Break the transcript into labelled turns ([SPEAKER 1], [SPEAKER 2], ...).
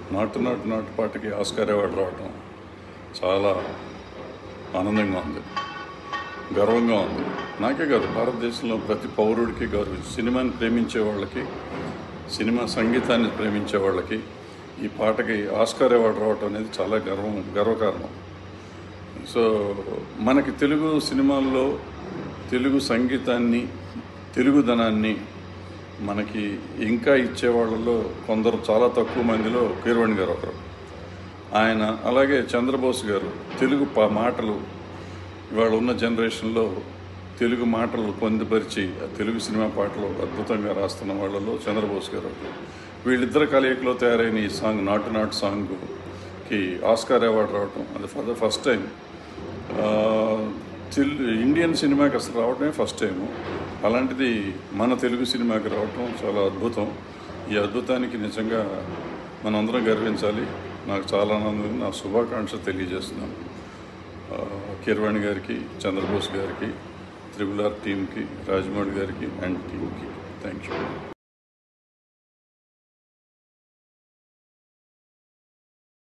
[SPEAKER 1] నాటు నాటు నాటు పాటకి ఆస్కార్ అవార్డు రావటం చాలా ఆనందంగా ఉంది గర్వంగా ఉంది నాకే కాదు భారతదేశంలో ప్రతి పౌరుడికి గౌరవ సినిమాని ప్రేమించే వాళ్ళకి సినిమా సంగీతాన్ని ప్రేమించే వాళ్ళకి ఈ పాటకి ఆస్కార్ అవార్డు రావటం అనేది చాలా గర్వం గర్వకారణం సో మనకి తెలుగు సినిమాల్లో తెలుగు సంగీతాన్ని తెలుగుదనాన్ని మనకి ఇంకా ఇచ్చే వాళ్ళలో కొందరు చాలా తక్కువ మందిలో కీరవాణి గారు ఒకరు ఆయన అలాగే చంద్రబోస్ గారు తెలుగు పా మాటలు ఇవాళ ఉన్న జనరేషన్లో తెలుగు మాటలు పొందుపరిచి ఆ తెలుగు సినిమా పాటలు అద్భుతంగా రాస్తున్న వాళ్ళలో చంద్రబోస్ గారు ఒకరు. వీళ్ళిద్దరు కలయికలో తయారైన ఈ సాంగ్ నాటు నాటు సాంగ్కి ఆస్కార్ అవార్డు రావటం అది ఫర్ ద ఫస్ట్ టైం తెలు ఇండియన్ సినిమాకి అసలు రావటమే ఫస్ట్ టైం అలాంటిది మన తెలుగు సినిమాకి రావటం చాలా అద్భుతం ఈ అద్భుతానికి నిజంగా మనందరం గర్వించాలి నాకు చాలా ఆనందం నా శుభాకాంక్షలు తెలియజేస్తున్నాను ఆ, కీరవాణి గారికి చంద్రబోస్ గారికి త్రిబుల్ ఆర్ టీంకి రాజమౌళి గారికి అండ్ టీంకి థ్యాంక్ యూ